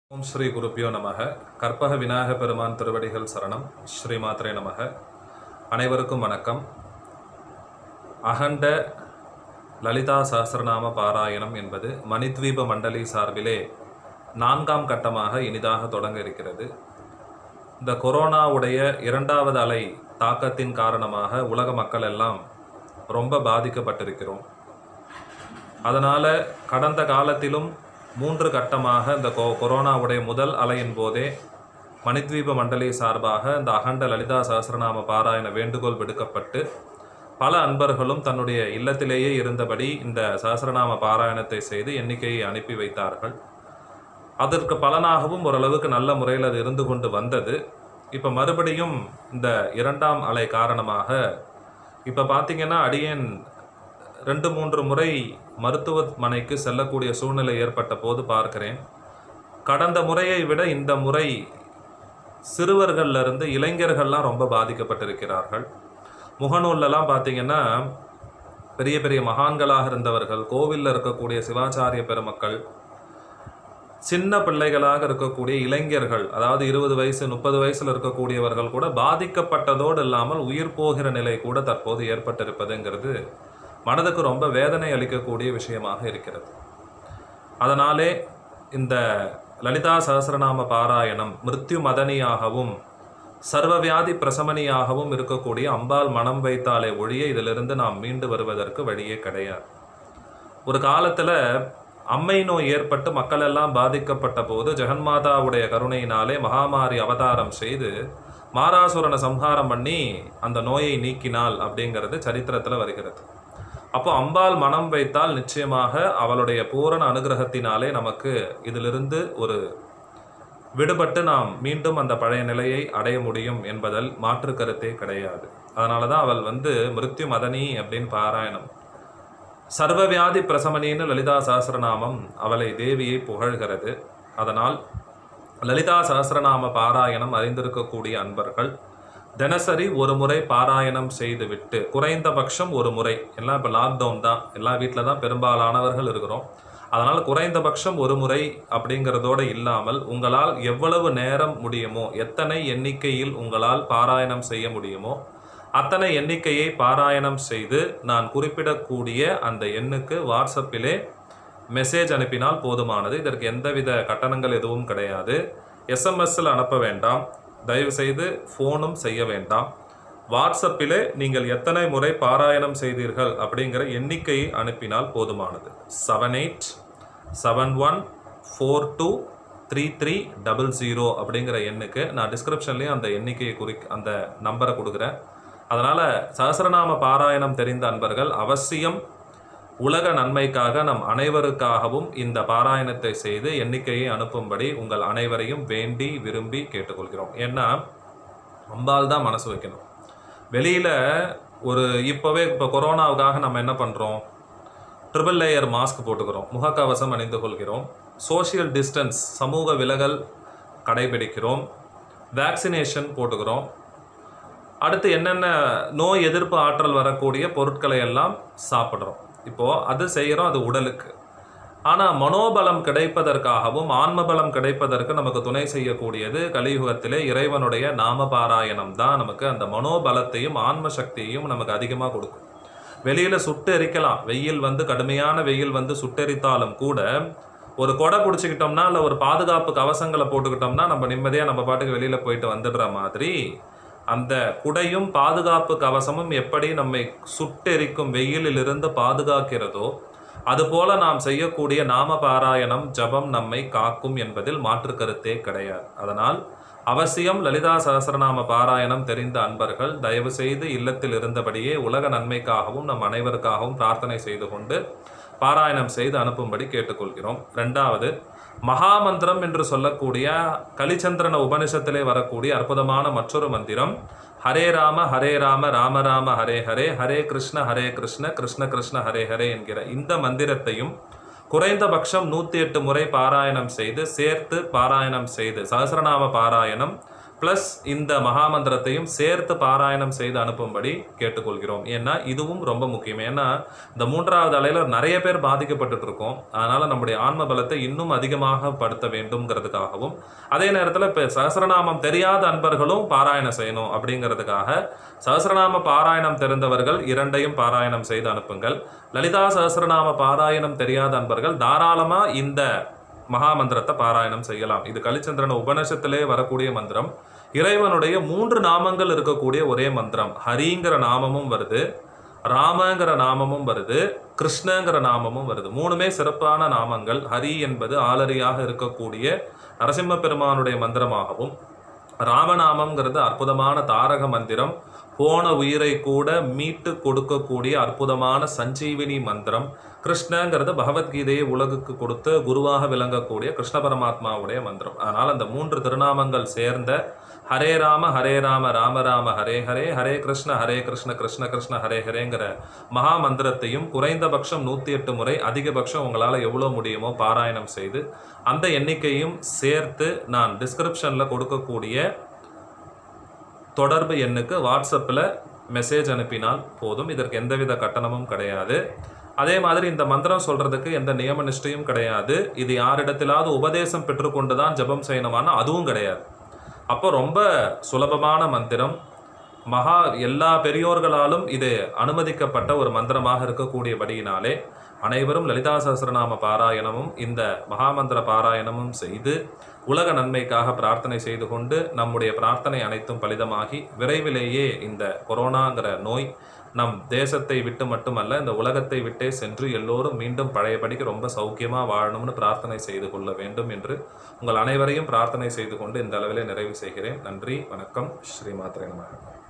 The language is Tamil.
ஓம் ஸ்ரீ குருப்பியோ நமக கற்பக விநாயக பெருமான் திருவடிகள் சரணம் ஸ்ரீ மாத்ரே நமக அனைவருக்கும் வணக்கம் அகண்ட லலிதா சஹஸ்ரநாம பாராயணம் என்பது மணித்வீப மண்டலி சார்பிலே நான்காம் கட்டமாக இனிதாக தொடங்க இருக்கிறது இந்த கொரோனாவுடைய இரண்டாவது அலை தாக்கத்தின் காரணமாக உலக மக்கள் எல்லாம் ரொம்ப பாதிக்கப்பட்டிருக்கிறோம் அதனால் கடந்த காலத்திலும் மூன்று கட்டமாக இந்த கொ கொரோனாவுடைய முதல் அலையின் போதே மணித்வீப மண்டலி சார்பாக இந்த அகண்ட லலிதா சஹஸ்ரநாம பாராயண வேண்டுகோள் விடுக்கப்பட்டு பல அன்பர்களும் தன்னுடைய இல்லத்திலேயே இருந்தபடி இந்த சஹஸ்ரநாம பாராயணத்தை செய்து எண்ணிக்கையை அனுப்பி வைத்தார்கள் அதற்கு பலனாகவும் ஓரளவுக்கு நல்ல முறையில் அது இருந்து கொண்டு வந்தது இப்போ மறுபடியும் இந்த இரண்டாம் அலை காரணமாக இப்போ பார்த்தீங்கன்னா அடியேன் ரெண்டு மூன்று முறை மருத்துவமனைக்கு செல்லக்கூடிய சூழ்நிலை ஏற்பட்ட போது பார்க்கிறேன் கடந்த முறையை விட இந்த முறை சிறுவர்கள்ல இருந்து இளைஞர்கள்லாம் ரொம்ப பாதிக்கப்பட்டிருக்கிறார்கள் முகநூல்லலாம் பார்த்தீங்கன்னா பெரிய பெரிய மகான்களாக இருந்தவர்கள் கோவிலில் இருக்கக்கூடிய சிவாச்சாரிய பெருமக்கள் சின்ன பிள்ளைகளாக இருக்கக்கூடிய இளைஞர்கள் அதாவது இருபது வயசு முப்பது வயசுல இருக்கக்கூடியவர்கள் கூட பாதிக்கப்பட்டதோடு இல்லாமல் உயிர் போகிற நிலை கூட தற்போது ஏற்பட்டிருப்பதுங்கிறது மனதுக்கு ரொம்ப வேதனை அளிக்கக்கூடிய விஷயமாக இருக்கிறது அதனாலே இந்த லலிதா சஹஸ்ரநாம பாராயணம் மிருத்யு மதனியாகவும் சர்வவியாதி பிரசமனியாகவும் இருக்கக்கூடிய அம்பாள் மனம் வைத்தாலே ஒழிய இதிலிருந்து நாம் மீண்டு வருவதற்கு வழியே கிடையாது ஒரு காலத்தில் அம்மை நோய் ஏற்பட்டு மக்கள் எல்லாம் பாதிக்கப்பட்ட போது ஜெகன்மாதாவுடைய கருணையினாலே மகாமாரி அவதாரம் செய்து மாராசுரனை சம்ஹாரம் பண்ணி அந்த நோயை நீக்கினாள் அப்படிங்கிறது சரித்திரத்தில் வருகிறது அப்போ அம்பாள் மனம் வைத்தால் நிச்சயமாக அவளுடைய பூரண அனுகிரகத்தினாலே நமக்கு இதிலிருந்து ஒரு விடுபட்டு நாம் மீண்டும் அந்த பழைய நிலையை அடைய முடியும் என்பதில் மாற்று கருத்தே கிடையாது அதனால தான் அவள் வந்து மிருத்யு மதனி அப்படின்னு பாராயணம் சர்வவியாதி பிரசமனின்னு லலிதா சஹஸ்ரநாமம் அவளை தேவியை புகழ்கிறது அதனால் லலிதா சஹஸ்ரநாம பாராயணம் அறிந்திருக்கக்கூடிய அன்பர்கள் தினசரி ஒரு முறை பாராயணம் செய்துவிட்டு குறைந்தபட்சம் ஒரு முறை எல்லாம் இப்போ லாக்டவுன் தான் எல்லா வீட்டில் தான் பெரும்பாலானவர்கள் இருக்கிறோம் அதனால் குறைந்தபட்சம் ஒரு முறை அப்படிங்கிறதோடு இல்லாமல் உங்களால் எவ்வளவு நேரம் முடியுமோ எத்தனை எண்ணிக்கையில் உங்களால் பாராயணம் செய்ய முடியுமோ அத்தனை எண்ணிக்கையை பாராயணம் செய்து நான் குறிப்பிடக்கூடிய அந்த எண்ணுக்கு வாட்ஸ்அப்பிலே மெசேஜ் அனுப்பினால் போதுமானது இதற்கு எந்தவித கட்டணங்கள் எதுவும் கிடையாது எஸ்எம்எஸ்ஸில் அனுப்ப வேண்டாம் தயவு செய்து ஃபோனும் செய்ய வேண்டாம் வாட்ஸ்அப்பிலே நீங்கள் எத்தனை முறை பாராயணம் செய்தீர்கள் அப்படிங்கிற எண்ணிக்கையை அனுப்பினால் போதுமானது seven eight seven one four two three three double zero அப்படிங்கிற எண்ணுக்கு நான் டிஸ்கிரிப்ஷன்லேயும் அந்த எண்ணிக்கையை குறி அந்த நம்பரை கொடுக்குறேன் அதனால் சஹஸ்ரநாம பாராயணம் தெரிந்த அன்பர்கள் அவசியம் உலக நன்மைக்காக நம் அனைவருக்காகவும் இந்த பாராயணத்தை செய்து எண்ணிக்கையை அனுப்பும்படி உங்கள் அனைவரையும் வேண்டி விரும்பி கேட்டுக்கொள்கிறோம் ஏன்னா அம்பால் தான் மனசு வைக்கணும் வெளியில் ஒரு இப்போவே இப்போ கொரோனாவுக்காக நம்ம என்ன பண்ணுறோம் ட்ரிபிள் லேயர் மாஸ்க் போட்டுக்கிறோம் முகக்கவசம் அணிந்து கொள்கிறோம் சோஷியல் டிஸ்டன்ஸ் சமூக விலகல் கடைபிடிக்கிறோம் வேக்சினேஷன் போட்டுக்கிறோம் அடுத்து என்னென்ன நோய் எதிர்ப்பு ஆற்றல் வரக்கூடிய பொருட்களை எல்லாம் சாப்பிட்றோம் இப்போது அது செய்கிறோம் அது உடலுக்கு ஆனால் மனோபலம் கிடைப்பதற்காகவும் ஆன்மபலம் கிடைப்பதற்கு நமக்கு துணை செய்யக்கூடியது கலியுகத்திலே இறைவனுடைய நாம பாராயணம் தான் நமக்கு அந்த மனோபலத்தையும் ஆன்ம சக்தியையும் நமக்கு அதிகமாக கொடுக்கும் வெளியில் சுட்டு எரிக்கலாம் வெயில் வந்து கடுமையான வெயில் வந்து சுட்டெரித்தாலும் கூட ஒரு கொடை பிடிச்சிக்கிட்டோம்னா இல்லை ஒரு பாதுகாப்பு கவசங்களை போட்டுக்கிட்டோம்னா நம்ம நிம்மதியாக நம்ம பாட்டுக்கு வெளியில் போயிட்டு வந்துடுற மாதிரி அந்த குடையும் பாதுகாப்பு கவசமும் எப்படி நம்மை சுட்டெரிக்கும் வெயிலிலிருந்து பாதுகாக்கிறதோ அதுபோல நாம் செய்யக்கூடிய நாம பாராயணம் ஜபம் நம்மை காக்கும் என்பதில் மாற்று கருத்தே கிடையாது அதனால் அவசியம் லலிதா சகசரநாம பாராயணம் தெரிந்த அன்பர்கள் தயவு செய்து இல்லத்தில் இருந்தபடியே உலக நன்மைக்காகவும் நம் அனைவருக்காகவும் பிரார்த்தனை செய்து கொண்டு பாராயணம் செய்து அனுப்பும்படி கேட்டுக்கொள்கிறோம் ரெண்டாவது மகாமந்திரம் என்று சொல்லக்கூடிய கலிச்சந்திரன உபனிஷத்திலே வரக்கூடிய அற்புதமான மற்றொரு மந்திரம் ஹரே ராம ஹரே ராம ராம ராம ஹரே ஹரே ஹரே கிருஷ்ண ஹரே கிருஷ்ண கிருஷ்ண கிருஷ்ண ஹரே ஹரே என்கிற இந்த மந்திரத்தையும் குறைந்தபட்சம் நூற்றி எட்டு முறை பாராயணம் செய்து சேர்த்து பாராயணம் செய்து சஹசிரநாம பாராயணம் ப்ளஸ் இந்த மகாமந்திரத்தையும் சேர்த்து பாராயணம் செய்து அனுப்பும்படி கேட்டுக்கொள்கிறோம் ஏன்னா இதுவும் ரொம்ப முக்கியம் ஏன்னா இந்த மூன்றாவது அலையில நிறைய பேர் பாதிக்கப்பட்டுட்டு இருக்கோம் அதனால நம்முடைய ஆன்ம பலத்தை இன்னும் அதிகமாக படுத்த வேண்டும்ங்கிறதுக்காகவும் அதே நேரத்தில் இப்போ சகசிரநாமம் தெரியாத அன்பர்களும் பாராயணம் செய்யணும் அப்படிங்கிறதுக்காக சகசிரநாம பாராயணம் தெரிந்தவர்கள் இரண்டையும் பாராயணம் செய்து அனுப்புங்கள் லலிதா சகசிரநாம பாராயணம் தெரியாத அன்பர்கள் தாராளமா இந்த மகாமந்திரத்தை பாராயணம் செய்யலாம் இது கலிச்சந்திரன் உபநிஷத்திலே வரக்கூடிய மந்திரம் இறைவனுடைய மூன்று நாமங்கள் இருக்கக்கூடிய ஒரே மந்திரம் ஹரிங்கிற நாமமும் வருது ராமங்கிற நாமமும் வருது கிருஷ்ணங்கிற நாமமும் வருது மூணுமே சிறப்பான நாமங்கள் ஹரி என்பது ஆலரியாக இருக்கக்கூடிய நரசிம்ம பெருமானுடைய மந்திரமாகவும் ராமநாமம்ங்கிறது அற்புதமான தாரக மந்திரம் போன உயிரை கூட மீட்டு கொடுக்கக்கூடிய அற்புதமான சஞ்சீவினி மந்திரம் கிருஷ்ணங்கிறது பகவத்கீதையை உலகுக்கு கொடுத்த குருவாக விளங்கக்கூடிய கிருஷ்ண பரமாத்மாவுடைய மந்திரம் அதனால் அந்த மூன்று திருநாமங்கள் சேர்ந்த ஹரே ராம ஹரே ராம ராம ராம ஹரே ஹரே ஹரே கிருஷ்ண ஹரே கிருஷ்ண கிருஷ்ண கிருஷ்ண ஹரே ஹரேங்கிற மகா மந்திரத்தையும் குறைந்தபட்சம் நூற்றி எட்டு முறை அதிகபட்சம் உங்களால் எவ்வளோ முடியுமோ பாராயணம் செய்து அந்த எண்ணிக்கையும் சேர்த்து நான் டிஸ்கிரிப்ஷனில் கொடுக்கக்கூடிய தொடர்பு எண்ணுக்கு வாட்ஸ்அப்பில் மெசேஜ் அனுப்பினால் போதும் இதற்கு எந்தவித கட்டணமும் கிடையாது அதே மாதிரி இந்த மந்திரம் சொல்றதுக்கு எந்த நியம நிஷ்டையும் கிடையாது இது யாரிடத்திலாவது உபதேசம் பெற்றுக்கொண்டு தான் ஜெபம் செய்யணுமானா அதுவும் கிடையாது அப்போ ரொம்ப சுலபமான மந்திரம் மகா எல்லா பெரியோர்களாலும் இது அனுமதிக்கப்பட்ட ஒரு மந்திரமாக இருக்கக்கூடியபடியினாலே அனைவரும் லலிதா சஹஸ்ரநாம பாராயணமும் இந்த மகாமந்திர பாராயணமும் செய்து உலக நன்மைக்காக பிரார்த்தனை செய்து கொண்டு நம்முடைய பிரார்த்தனை அனைத்தும் பலிதமாகி விரைவிலேயே இந்த கொரோனாங்கிற நோய் நம் தேசத்தை விட்டு மட்டுமல்ல இந்த உலகத்தை விட்டே சென்று எல்லோரும் மீண்டும் பழையபடிக்கு ரொம்ப சௌக்கியமாக வாழணும்னு பிரார்த்தனை செய்து கொள்ள வேண்டும் என்று உங்கள் அனைவரையும் பிரார்த்தனை செய்து கொண்டு இந்த அளவிலே நிறைவு செய்கிறேன் நன்றி வணக்கம் ஸ்ரீ மாத்திரை நமக